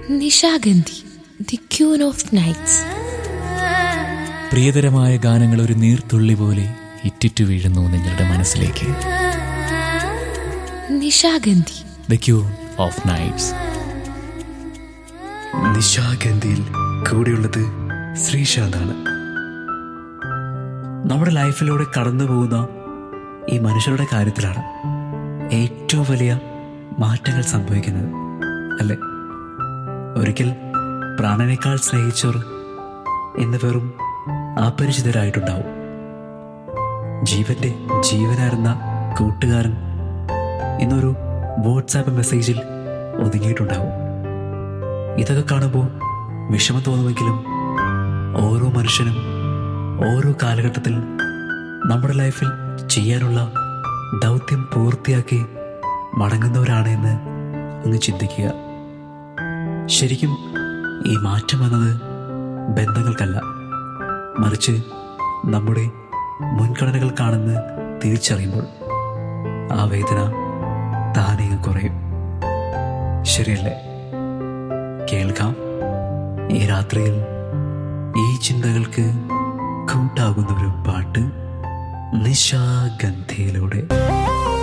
Nishagandhi the queen of nights പ്രിയതരമായ ഗാനങ്ങൾ ഒരു നീർത്തുള്ളി പോലെ ഇറ്റിറ്റു വീഴുന്നു നിങ്ങളുടെ മനസ്സിലേക്ക് Nishagandhi the queen of nights നിശാഗന്ധിയിൽ കൂടെയുള്ളത് ശ്രീശാന്താണ് നമ്മുടെ ലൈഫിലൂടെ കടന്നു പോകുന്ന ഈ മനുഷ്യരുടെ കാര്യത്തിലാണ് ഏറ്റവും വലിയ മാറ്റങ്ങൾ സംഭവിക്കുന്നത് അല്ലേ ഒരിക്കൽ പ്രാണനേക്കാൾ സ്നേഹിച്ചവർ എന്ന് വെറും അപരിചിതരായിട്ടുണ്ടാവും ജീവന്റെ ജീവനായിരുന്ന കൂട്ടുകാരൻ ഇന്നൊരു വാട്സാപ്പ് മെസ്സേജിൽ ഒതുങ്ങിയിട്ടുണ്ടാവും ഇതൊക്കെ കാണുമ്പോൾ വിഷമം തോന്നുമെങ്കിലും ഓരോ മനുഷ്യനും ഓരോ കാലഘട്ടത്തിൽ നമ്മുടെ ലൈഫിൽ ചെയ്യാനുള്ള ദൗത്യം പൂർത്തിയാക്കി മടങ്ങുന്നവരാണ് എന്ന് ഒന്ന് ചിന്തിക്കുക ശരിക്കും ഈ മാറ്റം എന്നത് ബന്ധങ്ങൾക്കല്ല മറിച്ച് നമ്മുടെ മുൻഗണനകൾക്കാണെന്ന് തിരിച്ചറിയുമ്പോൾ ആ വേദന താനേ കുറയും ശരിയല്ലേ കേൾക്കാം ഈ രാത്രിയിൽ ഈ ചിന്തകൾക്ക് കൂട്ടാകുന്ന ഒരു പാട്ട് നിശാഗന്ധിയിലൂടെ